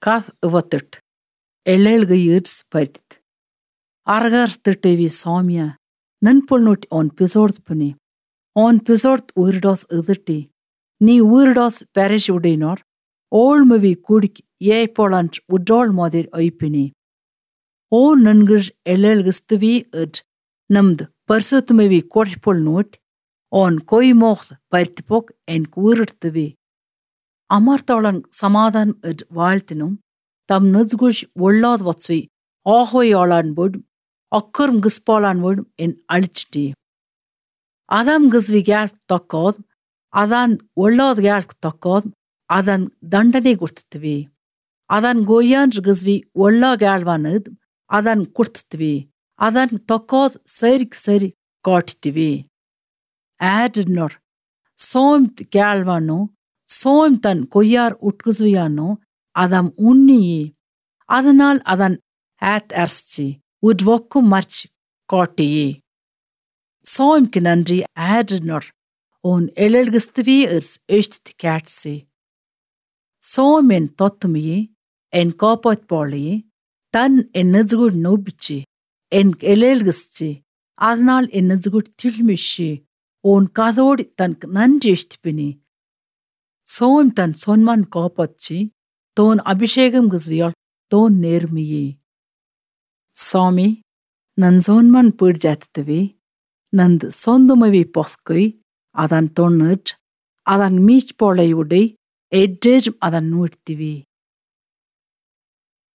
Cath yfodurt. Elelga yirds partit. Argar styrtevi samia. Nanpolnut on pisord puni. On pisord uirdos ydyrti. Ni uirdos perish udinor. Olmavi kudik ye polant udol modir oipini. O nangir elelgistavi yd. Namd persutmevi korpolnut. On koi mocht partipok en kuirtavi. அமர்த்தவளன் சமாதானம் it வாழ்த்தினும் தம் நுஜ்குஷ் ஒள்ளாத் வத்ஸ்வி ஆஹோயாளான் போடும் அக்கரும் கிஸ்பாலான் போடும் என் அழிச்சிட்டே அதாம் கிஸ்வி கேள் தக்காத் அதான் ஒள்ளாத் கேள் தக்காத் அதன் தண்டனை கொடுத்துவே அதன் கொய்யான் கிஸ்வி ஒள்ளா கேள்வானது அதன் கொடுத்துவே அதன் தக்காத் சரிக்கு சரி காட்டுத்துவே ஆடினோர் சோம் கேள்வானோ சோம் தன் கொய்யார் உட்குசுயானோ அதம் உன்னியே அதனால் அதன் ஆத் அர்ச்சி உட்வொக்கும் மர்ச் காட்டியே சோம்க்கு நன்றி ஆடினோர் ஓன் எழல்கிஸ்துவே இர்ஸ் எஷ்ட் கேட்சி சோம் என் தொத்துமையே என் காப்பாத் பாளையே தன் என் நெஜுகுட் நோபிச்சு என் எழல்கிஸ்சி அதனால் என் நெஜுகுட் திழ்மிஷி ஓன் கதோடி தனக்கு நன்றி எஷ்டிப்பினி சோம் தன் சொன்மான் காப்பாச்சி தோன் அபிஷேகம் கிஸ்வியால் தோன் நேர்மையே சாமி நன் சோன்மான் பீಡ್ಜಾತವೆ ನಂದ್ ಸೊಂದುಮವಿ ಪೊಸ್ಕೈ ಅದನ್ ತೊಣ್ಣಟ್ ಅದನ್ ಮೀಚ್ ಪೊಳೆಯುಡೈ ಎಡ್ಡೇಜ್ ಅದನ್ ನೋಡ್ತೀವಿ